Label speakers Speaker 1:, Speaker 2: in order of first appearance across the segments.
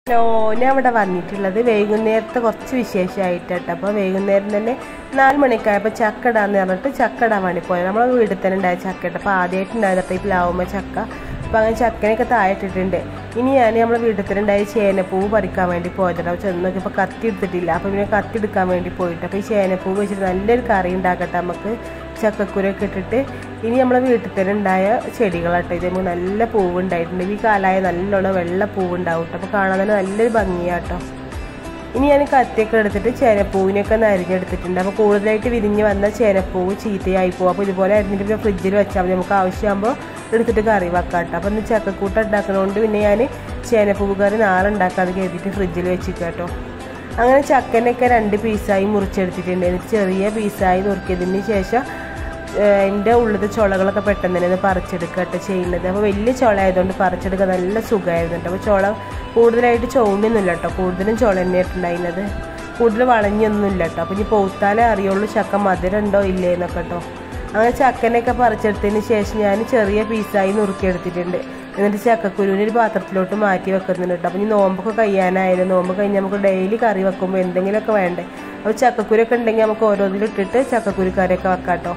Speaker 1: ലോന അവിടെ വന്നിട്ടുള്ളത് വൈകുന്നേരത്തെ കുറച്ച് വിശേഷമായിട്ടാട്ടോ അപ്പോൾ വൈകുന്നേരം തന്നെ നാല് മണിക്കായപ്പോൾ ചക്ക ഇടാന്ന് പറഞ്ഞിട്ട് ചക്ക ഇടാൻ വേണ്ടി പോയത് നമ്മളെ വീട്ടിൽ തന്നെ ഉണ്ടായ ചക്ക ഇട്ട് അപ്പോൾ ആദ്യമായിട്ട് ഉണ്ടായത് ഈ പ്ലാവുമ്പോൾ ചക്ക അപ്പോൾ അങ്ങനെ ചക്കനൊക്കെ താഴെട്ടിട്ടുണ്ട് ഇനി ഞാൻ നമ്മളെ വീട്ടിൽ തന്നെ ഉണ്ടായ ചേനപ്പൂവ് പറിക്കാൻ വേണ്ടി പോയതാണ് അപ്പോൾ ചെന്ന് നോക്കിയപ്പോൾ കത്തി എടുത്തിട്ടില്ല അപ്പോൾ പിന്നെ കത്തി എടുക്കാൻ വേണ്ടി പോയിട്ട് അപ്പോൾ ഈ ചേനപ്പൂവ് വെച്ചിട്ട് നല്ലൊരു കറി ഉണ്ടാക്കട്ടെ നമുക്ക് ചക്കക്കുരൊക്കെ ഇട്ടിട്ട് ഇനി നമ്മളെ വീട്ടിൽ തന്നെ ഉണ്ടായ ചെടികളാട്ടോ ഇത് നമുക്ക് നല്ല പൂവ് ഉണ്ടായിട്ടുണ്ട് ഈ കാലായ നല്ലോണം വെള്ള പൂവ് ഉണ്ടാവും കേട്ടോ അപ്പോൾ കാണാൻ തന്നെ നല്ലൊരു ഭംഗിയാട്ടോ ഇനി ഞാൻ കത്തിയൊക്കെ എടുത്തിട്ട് ചേനപ്പൂവിനൊക്കെ ഒന്ന് അരിഞ്ഞെടുത്തിട്ടുണ്ട് അപ്പോൾ കൂടുതലായിട്ട് വിരിഞ്ഞ് വന്ന ചേനപ്പൂവ് ചീത്തയായി പോകും അപ്പോൾ ഇതുപോലെ അരിഞ്ഞിട്ട് പിന്നെ ഫ്രിഡ്ജിൽ വെച്ചാൽ മതി നമുക്ക് ആവശ്യമാകുമ്പോൾ എടുത്തിട്ട് കറി വെക്കാം കേട്ടോ അപ്പോൾ ഇന്ന് ചക്കക്കൂട്ട ഉണ്ടാക്കുന്നതുകൊണ്ട് പിന്നെ ഞാൻ ചേനപ്പൂവ് കറി നാളെ ഉണ്ടാക്കാതെ കരുതിയിട്ട് ഫ്രിഡ്ജിൽ വെച്ചിട്ട് കേട്ടോ അങ്ങനെ ചക്കനൊക്കെ രണ്ട് പീസായി മുറിച്ചെടുത്തിട്ടുണ്ട് എന്നിട്ട് ചെറിയ പീസായി നുറുക്കിയതിന് ശേഷം എൻ്റെ ഉള്ളിലത്തെ ചുളകളൊക്കെ പെട്ടെന്ന് തന്നെ ഒന്ന് പറിച്ചെടുക്കട്ടെ ചെയ്യുന്നത് അപ്പോൾ വലിയ ചുള ആയതുകൊണ്ട് പറിച്ചെടുക്കാൻ നല്ല സുഖമായിരുന്നു കേട്ടോ അപ്പോൾ ചുള കൂടുതലായിട്ട് ചുവന്നൊന്നുമില്ല കേട്ടോ കൂടുതലും ചുള തന്നെയായിട്ടുണ്ടായിരുന്നത് കൂടുതൽ വളഞ്ഞൊന്നുമില്ല കേട്ടോ അപ്പോൾ ഇനി പൗത്താലേ അറിയുള്ളൂ ചക്ക മധുരം ഉണ്ടോ ഇല്ലേ എന്നൊക്കെ കേട്ടോ അങ്ങനെ ചക്കനൊക്കെ പറിച്ചെടുത്തതിന് ശേഷം ഞാൻ ചെറിയ പീസായി നുറുക്കിയെടുത്തിട്ടുണ്ട് എന്നിട്ട് ചക്കക്കുരുവിന് ഒരു പാത്രത്തിലോട്ട് മാറ്റി വെക്കുന്നുണ്ട് കേട്ടോ അപ്പോൾ ഇനി നോമ്പൊക്കെ കഴിയാനായാലും നോമ്പ് കഴിഞ്ഞ് നമുക്ക് ഡെയിലി കറി വെക്കുമ്പോൾ എന്തെങ്കിലുമൊക്കെ വേണ്ടേ അപ്പോൾ ചക്കക്കുരൊക്കെ ഉണ്ടെങ്കിൽ നമുക്ക് ഓരോന്നിലിട്ടിട്ട് ചക്കക്കുരു കറിയൊക്കെ വെക്കാം കേട്ടോ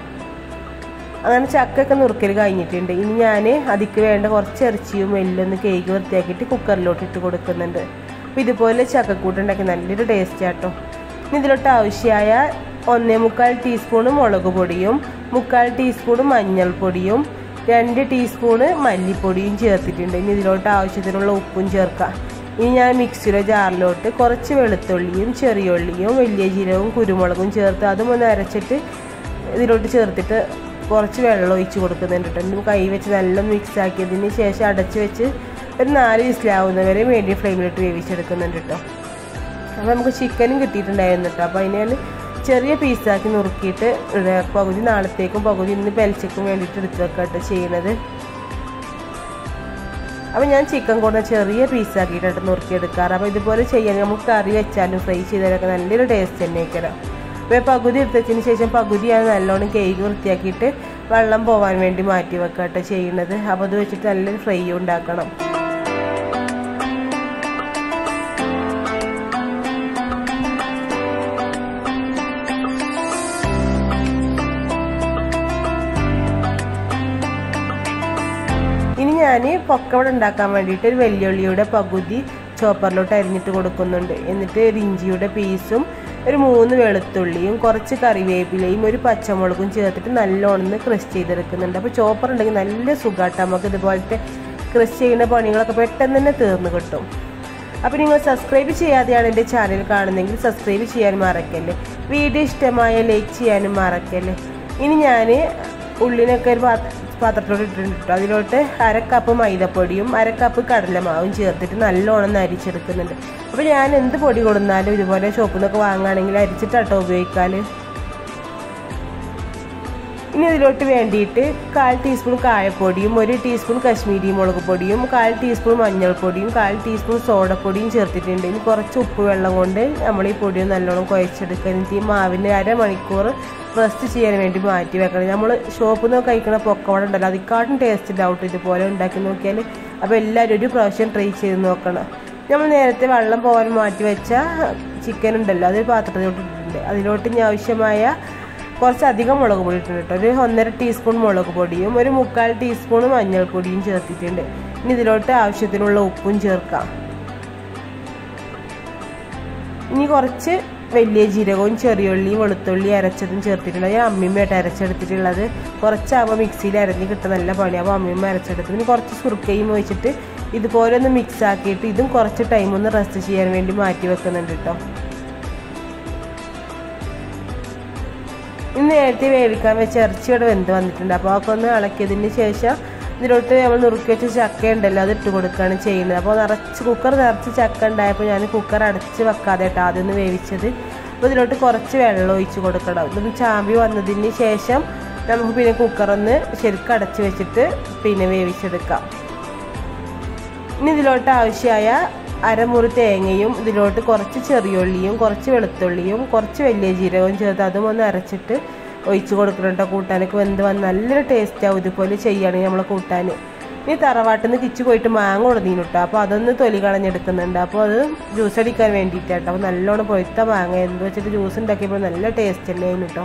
Speaker 1: അങ്ങനെ ചക്കയൊക്കെ നുറുക്കൽ കഴിഞ്ഞിട്ടുണ്ട് ഇനി ഞാൻ അതിക്ക് വേണ്ട കുറച്ച് ഇറച്ചിയും എല്ലൊന്ന് കേക്ക് വൃത്തിയാക്കിയിട്ട് കുക്കറിലോട്ട് ഇട്ട് കൊടുക്കുന്നുണ്ട് അപ്പോൾ ഇതുപോലെ ചക്കക്കൂട്ടുണ്ടാക്കി നല്ലൊരു ടേസ്റ്റ് ആട്ടോ ഇനി ഇതിലോട്ട് ആവശ്യമായ ഒന്നേ മുക്കാൽ ടീസ്പൂണ് മുളക് പൊടിയും മുക്കാൽ ടീസ്പൂണ് മഞ്ഞൾപ്പൊടിയും രണ്ട് ടീസ്പൂണ് മല്ലിപ്പൊടിയും ചേർത്തിട്ടുണ്ട് ഇനി ഇതിലോട്ട് ആവശ്യത്തിനുള്ള ഉപ്പും ചേർക്കാം ഇനി ഞാൻ മിക്സിയുടെ ജാറിലോട്ട് കുറച്ച് വെളുത്തുള്ളിയും ചെറിയുള്ളിയും വലിയ ജീരകവും കുരുമുളകും ചേർത്ത് അതും ഒന്ന് അരച്ചിട്ട് ഇതിലോട്ട് ചേർത്തിട്ട് കുറച്ച് വെള്ളം ഒഴിച്ച് കൊടുക്കുന്നുണ്ട് കേട്ടോ കൈ വെച്ച് നല്ല മിക്സ് ആക്കിയതിന് ശേഷം അടച്ച് വെച്ച് ഒരു നാല് വിസിലാവുന്നവരെ മീഡിയം ഫ്ലെയിമിലിട്ട് വേവിച്ചെടുക്കുന്നുണ്ട് കേട്ടോ അപ്പോൾ നമുക്ക് ചിക്കനും കിട്ടിയിട്ടുണ്ടായിരുന്നു കേട്ടോ അപ്പോൾ അതിന് ഞാൻ ചെറിയ പീസാക്കി നുറുക്കിയിട്ട് പകുതി നാളത്തേക്കും പകുതി ഇന്ന് പെലച്ചയ്ക്കും വേണ്ടിയിട്ട് എടുത്ത് വെക്കാട്ടോ ചെയ്യണത് അപ്പോൾ ഞാൻ ചിക്കൻ കൂടെ ചെറിയ പീസാക്കിയിട്ടാണ് നുറുക്കിയെടുക്കാറ് അപ്പോൾ ഇതുപോലെ ചെയ്യാൻ നമുക്ക് കറി വെച്ചാലും ഫ്രൈ ചെയ്താലൊക്കെ നല്ലൊരു ടേസ്റ്റ് തന്നെയൊക്കെ അപ്പോൾ പകുതി എടുത്തതിന് ശേഷം പകുതിയാണ് നല്ലോണം കേക്ക് വൃത്തിയാക്കിയിട്ട് വെള്ളം പോകാൻ വേണ്ടി മാറ്റി വെക്കട്ടെ ചെയ്യുന്നത് അപ്പോൾ അത് വെച്ചിട്ട് നല്ലൊരു ഫ്രൈ ഉണ്ടാക്കണം ഇനി ഞാൻ പൊക്കവട ഉണ്ടാക്കാൻ വേണ്ടിയിട്ട് ഒരു വെല്ലുള്ളിയുടെ പകുതി ചോപ്പറിലോട്ട് അരിഞ്ഞിട്ട് കൊടുക്കുന്നുണ്ട് എന്നിട്ട് ഒരു ഇഞ്ചിയുടെ പീസും ഒരു മൂന്ന് വെളുത്തുള്ളിയും കുറച്ച് കറിവേപ്പിലയും ഒരു പച്ചമുളകും ചേർത്തിട്ട് നല്ലോണം ക്രഷ് ചെയ്തെടുക്കുന്നുണ്ട് അപ്പോൾ ചോപ്പർ ഉണ്ടെങ്കിൽ നല്ല സുഖമായിട്ട് നമുക്ക് ഇതുപോലത്തെ ക്രഷ് ചെയ്യുന്ന പണികളൊക്കെ പെട്ടെന്ന് തന്നെ തീർന്നു കിട്ടും അപ്പോൾ നിങ്ങൾ സബ്സ്ക്രൈബ് ചെയ്യാതെയാണ് എൻ്റെ ചാനൽ കാണുന്നതെങ്കിൽ സബ്സ്ക്രൈബ് ചെയ്യാൻ മറക്കല്ലേ വീഡിയോ ഇഷ്ടമായ ലൈക്ക് ചെയ്യാനും മറക്കല്ലേ ഇനി ഞാൻ ഉള്ളിനൊക്കെ ഒരു പാത്രത്തിലോട്ട് ഇട്ടിട്ടുണ്ട് കേട്ടോ അതിലോട്ട് അര കപ്പ് മൈദപ്പൊടിയും അര കപ്പ് കടലമാവും ചേർത്തിട്ട് നല്ലോണം അരിച്ചെടുക്കുന്നുണ്ട് അപ്പോൾ ഞാൻ എന്ത് പൊടി കൊടുന്നാലും ഇതുപോലെ ഷോപ്പിൽ നിന്നൊക്കെ വാങ്ങുകയാണെങ്കിൽ അരിച്ചിട്ടാട്ടോ ഉപയോഗിക്കാൻ ഇനി ഇതിലോട്ട് വേണ്ടിയിട്ട് കാൽ ടീസ്പൂൺ കായപ്പൊടിയും ഒരു ടീസ്പൂൺ കശ്മീരി മുളക് പൊടിയും കാൽ ടീസ്പൂൺ മഞ്ഞൾപ്പൊടിയും കാൽ ടീസ്പൂൺ സോഡപ്പൊടിയും ചേർത്തിട്ടുണ്ട് ഇനി കുറച്ച് ഉപ്പ് വെള്ളം കൊണ്ട് നമ്മൾ ഈ പൊടിയും നല്ലോണം കുഴച്ചെടുക്കുക എന്നിട്ട് ഈ മാവിന് അരമണിക്കൂർ റെസ്റ്റ് ചെയ്യാൻ വേണ്ടി മാറ്റി വെക്കണം നമ്മൾ ഷോപ്പിൽ നിന്ന് കഴിക്കുന്ന പൊക്കവട ഉണ്ടല്ലോ അതിക്കാട്ടും ടേസ്റ്റ് ഡൗട്ട് ഇതുപോലെ ഉണ്ടാക്കി നോക്കിയാൽ അപ്പോൾ എല്ലാവരും ഒരു പ്രാവശ്യം ട്രൈ ചെയ്ത് നോക്കണം നമ്മൾ നേരത്തെ വെള്ളം പോകാൻ മാറ്റി വെച്ച ചിക്കൻ ഉണ്ടല്ലോ അത് പാത്രത്തിലോട്ട് ഇട്ടിട്ടുണ്ട് അതിലോട്ട് ഇനി ആവശ്യമായ കുറച്ചധികം മുളക് പൊടി ഇട്ടിട്ടുണ്ട് കേട്ടോ ഒരു ഒന്നര ടീസ്പൂൺ മുളക് പൊടിയും ഒരു മുക്കാൽ ടീസ്പൂൺ മഞ്ഞൾപ്പൊടിയും ചേർത്തിട്ടുണ്ട് ഇനി ഇതിലോട്ട് ആവശ്യത്തിനുള്ള ഉപ്പും ചേർക്കാം ഇനി കുറച്ച് വലിയ ജീരകവും ചെറിയുള്ളിയും വെളുത്തുള്ളി അരച്ചതും ചേർത്തിട്ടുണ്ട് ഞാൻ അമ്മിമ്മയായിട്ട് അരച്ചെടുത്തിട്ടുള്ളത് കുറച്ചാകുമ്പോൾ മിക്സിയിൽ അരഞ്ഞ് കിട്ടുന്ന നല്ല പണിയാകുമ്പോൾ അമ്മിമ്മ അരച്ചെടുത്തു ഇനി കുറച്ച് സുറുക്കയും ഒഴിച്ചിട്ട് ഇതുപോലെ ഒന്ന് മിക്സ് ആക്കിയിട്ട് ഇതും കുറച്ച് ടൈം ഒന്ന് റെസ്റ്റ് ചെയ്യാൻ വേണ്ടി മാറ്റി വെക്കുന്നുണ്ട് കേട്ടോ ഇന്ന് നേരത്തെ വേവിക്കാൻ വെച്ച ഇറച്ചി ഇവിടെ വെന്ത് വന്നിട്ടുണ്ട് അപ്പോൾ അതൊക്കെ ഒന്ന് ഇളക്കിയതിന് ശേഷം ഇതിലോട്ട് നമ്മൾ നുറുക്കി വെച്ച ചക്ക ഉണ്ടല്ലോ അത് ഇട്ട് കൊടുക്കുകയാണ് ചെയ്യുന്നത് അപ്പോൾ നിറച്ച് കുക്കർ നിറച്ച് ചക്ക ഉണ്ടായപ്പോൾ ഞാൻ കുക്കർ അടച്ച് വെക്കാതെ കേട്ടോ ആദ്യം ഒന്ന് വേവിച്ചത് അപ്പോൾ ഇതിലോട്ട് കുറച്ച് വെള്ളം ഒഴിച്ച് കൊടുക്കണം ഇതൊന്ന് ചാമ്പി വന്നതിന് ശേഷം നമുക്ക് പിന്നെ കുക്കറൊന്ന് ശരിക്കും അടച്ച് വെച്ചിട്ട് പിന്നെ വേവിച്ചെടുക്കാം ഇനി ഇതിലോട്ട് ആവശ്യമായ അരമുറി തേങ്ങയും ഇതിലോട്ട് കുറച്ച് ചെറിയുള്ളിയും കുറച്ച് വെളുത്തുള്ളിയും കുറച്ച് വലിയ ജീരകവും ചേർത്ത് അതും ഒന്ന് അരച്ചിട്ട് ഒഴിച്ച് കൊടുക്കണം കേട്ടോ കൂട്ടാനൊക്കെ വെന്ത് വന്ന് നല്ലൊരു ടേസ്റ്റ് ആവും ഇതുപോലെ ചെയ്യുകയാണെങ്കിൽ നമ്മളെ കൂട്ടാൻ ഇനി തറവാട്ടിൽ നിന്ന് കിച്ചു പോയിട്ട് മാങ്ങ കൊടുന്നീന് കേട്ടോ അപ്പോൾ അതൊന്ന് തൊലി കളഞ്ഞെടുക്കുന്നുണ്ട് അപ്പോൾ അത് ജ്യൂസ് അടിക്കാൻ വേണ്ടിയിട്ടാട്ടോ അപ്പോൾ നല്ലോണം പൊഴുത്ത മാങ്ങ എന്ത് വെച്ചിട്ട് ജ്യൂസ് ഉണ്ടാക്കിയപ്പോൾ നല്ല ടേസ്റ്റ് തന്നെയായിരുന്നു കേട്ടോ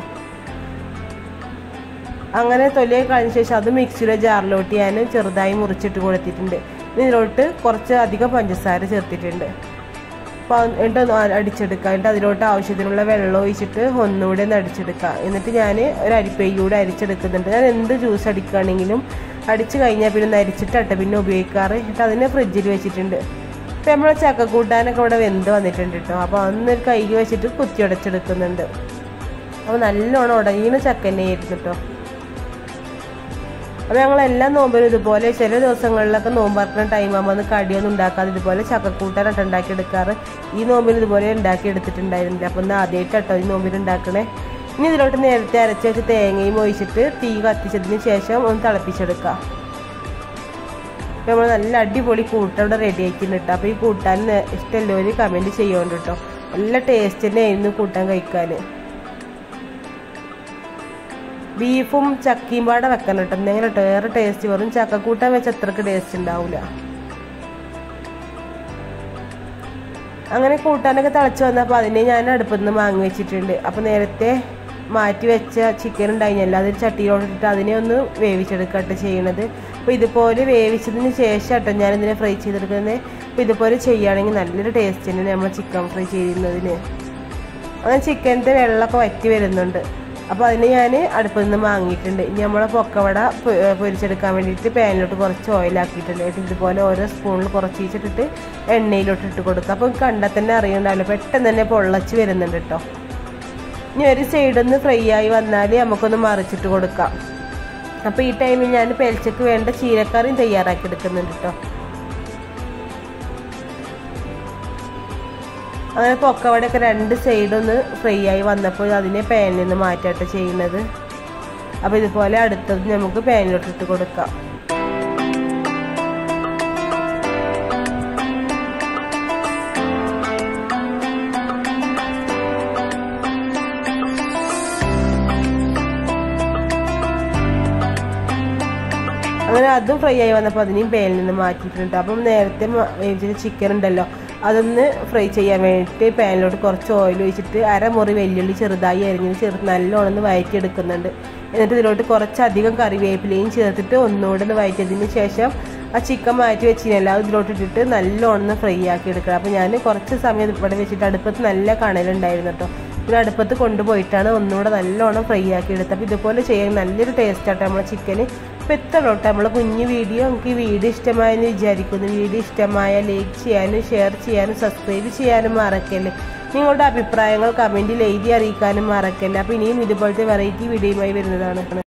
Speaker 1: അങ്ങനെ തൊലിയൊക്കെ കഴിഞ്ഞ ശേഷം അത് മിക്സിയുടെ ജാറിലോട്ട് ഞാൻ ചെറുതായി മുറിച്ചിട്ട് കൊടുത്തിട്ടുണ്ട് ഇനി ഇതിലോട്ട് കുറച്ച് അധികം പഞ്ചസാര ചേർത്തിട്ടുണ്ട് അപ്പോൾ എന്നിട്ട് ഒന്ന് അടിച്ചെടുക്കുക എന്നിട്ട് അതിലോട്ട് ആവശ്യത്തിനുള്ള വെള്ളം ഒഴിച്ചിട്ട് ഒന്നുകൂടെ ഒന്ന് അടിച്ചെടുക്കുക എന്നിട്ട് ഞാൻ ഒരു അരിപ്പയിലൂടെ അരിച്ചെടുക്കുന്നുണ്ട് ഞാൻ എന്ത് ജ്യൂസ് അടിക്കുകയാണെങ്കിലും അടിച്ച് കഴിഞ്ഞാൽ പിന്നെ ഒന്ന് അരിച്ചിട്ടാട്ടെ പിന്നെ ഉപയോഗിക്കാറ് എന്നിട്ട് അതിനെ ഫ്രിഡ്ജിൽ വെച്ചിട്ടുണ്ട് ഇപ്പം നമ്മളെ ചക്കക്കൂട്ടാനൊക്കെ ഇവിടെ വെന്ത് വന്നിട്ടുണ്ട് കേട്ടോ അപ്പോൾ അതൊന്നൊരു കൈക്ക് വെച്ചിട്ട് കുത്തി ഉടച്ചെടുക്കുന്നുണ്ട് അപ്പോൾ നല്ലോണം ഉടങ്ങിയ ചക്ക തന്നെയായിരുന്നു കേട്ടോ അപ്പോൾ ഞങ്ങൾ എല്ലാ നോമ്പിലും ഇതുപോലെ ചില ദിവസങ്ങളിലൊക്കെ നോമ്പറക്കുന്ന ടൈം ആകുമ്പോൾ ഒന്ന് കടിയൊന്നും ഉണ്ടാക്കാതെ ഇതുപോലെ ചക്കക്കൂട്ടാനൊക്കെ ഉണ്ടാക്കി എടുക്കാറ് ഈ നോമ്പിൽ ഇതുപോലെ ഉണ്ടാക്കി എടുത്തിട്ടുണ്ടായിരുന്നില്ല അപ്പോൾ ഒന്ന് ആദ്യമായിട്ട് കേട്ടോ ഈ നോമ്പിൽ ഉണ്ടാക്കണേ ഇനി ഇതിലോട്ട് നേരത്തെ അരച്ച് വെച്ച് തേങ്ങയും ഒഴിച്ചിട്ട് തീ കത്തിച്ചതിന് ശേഷം ഒന്ന് തിളപ്പിച്ചെടുക്കാം അപ്പോൾ നമ്മൾ നല്ല അടിപൊളി കൂട്ടം ഇവിടെ റെഡി ആക്കിയിട്ടുണ്ട് കേട്ടോ അപ്പോൾ ഈ കൂട്ടാൻ ഇഷ്ടമുള്ളവർ കമൻറ്റ് ചെയ്യുന്നുണ്ട് കേട്ടോ നല്ല ടേസ്റ്റ് തന്നെയായിരുന്നു കൂട്ടാൻ കഴിക്കാൻ ബീഫും ചക്കയും പാടെ വെക്കണം കേട്ടോ എന്തെങ്കിലും കേട്ടോ വേറെ ടേസ്റ്റ് വെറും ചക്കക്കൂട്ടാൻ വെച്ച് അത്രക്ക് ടേസ്റ്റ് ഉണ്ടാവില്ല അങ്ങനെ കൂട്ടാനൊക്കെ തിളച്ച് വന്നപ്പോൾ അതിനെ ഞാൻ അടുപ്പിൽ നിന്ന് വാങ്ങി വെച്ചിട്ടുണ്ട് അപ്പോൾ നേരത്തെ മാറ്റി വെച്ച ചിക്കൻ ഉണ്ടായിരുന്നല്ലോ അതൊരു ചട്ടിയിലോട്ടിട്ട് അതിനെ ഒന്ന് വേവിച്ചെടുക്കട്ടെ ചെയ്യണത് അപ്പോൾ ഇതുപോലെ വേവിച്ചതിന് ശേഷം കേട്ടോ ഞാൻ ഇതിനെ ഫ്രൈ ചെയ്തെടുക്കുന്നത് അപ്പോൾ ഇതുപോലെ ചെയ്യുകയാണെങ്കിൽ നല്ലൊരു ടേസ്റ്റ് തന്നെയാണ് നമ്മൾ ചിക്കൻ ഫ്രൈ ചെയ്യുന്നതിന് അങ്ങനെ ചിക്കനത്തെ വെള്ളമൊക്കെ വറ്റി വരുന്നുണ്ട് അപ്പോൾ അതിന് ഞാൻ അടുപ്പിൽ നിന്ന് വാങ്ങിയിട്ടുണ്ട് ഇനി നമ്മളെ പൊക്കവട പൊ- പൊരിച്ചെടുക്കാൻ വേണ്ടിയിട്ട് പാനിലോട്ട് കുറച്ച് ഓയിലാക്കിയിട്ടുണ്ട് എന്നിട്ട് ഇതുപോലെ ഓരോ സ്പൂണിൽ കുറച്ച് വെച്ചിട്ടിട്ട് എണ്ണയിലോട്ട് ഇട്ട് കൊടുക്കുക അപ്പോൾ കണ്ടാൽ തന്നെ അറിയണ്ടാവില്ല പെട്ടെന്ന് തന്നെ പൊള്ളച്ച് വരുന്നുണ്ട് കേട്ടോ ഇനി ഒരു സൈഡിൽ നിന്ന് ഫ്രൈ ആയി വന്നാൽ നമുക്കൊന്ന് മറിച്ചിട്ട് കൊടുക്കാം അപ്പോൾ ഈ ടൈമിൽ ഞാൻ പെൽച്ചക്ക് വേണ്ട ചീരക്കറിയും തയ്യാറാക്കി എടുക്കുന്നുണ്ട് കേട്ടോ അങ്ങനെ പൊക്കവടയൊക്കെ രണ്ട് സൈഡൊന്ന് ഫ്രൈ ആയി വന്നപ്പോൾ അതിനെ പാനിൽ നിന്ന് മാറ്റാട്ട് ചെയ്യുന്നത് അപ്പോൾ ഇതുപോലെ അടുത്തത് നമുക്ക് പാനിലോട്ട് ഇട്ട് കൊടുക്കാം അങ്ങനെ അതും ഫ്രൈ ആയി വന്നപ്പോൾ അതിനെയും പാനിൽ നിന്ന് മാറ്റിയിട്ടുണ്ട് അപ്പം നേരത്തെ മ- വേവിച്ച ചിക്കൻ ഉണ്ടല്ലോ അതൊന്ന് ഫ്രൈ ചെയ്യാൻ വേണ്ടിയിട്ട് പാനിലോട്ട് കുറച്ച് ഓയിൽ ഒഴിച്ചിട്ട് അരമുറി വെല്ലുള്ളി ചെറുതായി അരിഞ്ഞത് ചേർത്ത് നല്ലോണം ഒന്ന് വഴറ്റിയെടുക്കുന്നുണ്ട് എന്നിട്ട് ഇതിലോട്ട് കുറച്ചധികം കറിവേപ്പിലയും ചേർത്തിട്ട് ഒന്നുകൂടെ ഒന്ന് വഴറ്റിയതിന് ശേഷം ആ ചിക്കൻ മാറ്റി വെച്ചിനല്ലോ അത് ഇതിലോട്ട് ഇട്ടിട്ട് നല്ലോണം ഒന്ന് ഫ്രൈ ആക്കി എടുക്കണം അപ്പോൾ ഞാൻ കുറച്ച് സമയം ഇവിടെ വെച്ചിട്ട് അടുപ്പത്ത് നല്ല കണലുണ്ടായിരുന്നു കേട്ടോ പിന്നെ അടുപ്പത്ത് കൊണ്ടുപോയിട്ടാണ് ഒന്നുകൂടെ നല്ലോണം ഫ്രൈ ആക്കി എടുത്തത് അപ്പോൾ ഇതുപോലെ ചെയ്യാൻ നല്ലൊരു ടേസ്റ്റ് ആട്ടോ നമ്മളെ ചിക്കന് അപ്പോൾ എത്ര കേട്ടോ നമ്മളെ കുഞ്ഞു വീഡിയോ നമുക്ക് ഈ വീഡിയോ ഇഷ്ടമായെന്ന് വിചാരിക്കുന്നു വീഡിയോ ഇഷ്ടമായ ലൈക്ക് ചെയ്യാനും ഷെയർ ചെയ്യാനും സബ്സ്ക്രൈബ് ചെയ്യാനും മറക്കല്ലേ നിങ്ങളുടെ അഭിപ്രായങ്ങൾ കമൻറ്റിൽ എഴുതി അറിയിക്കാനും മറക്കല്ല അപ്പോൾ ഇനിയും ഇതുപോലത്തെ വെറൈറ്റി വീഡിയോയുമായി വരുന്നതാണ്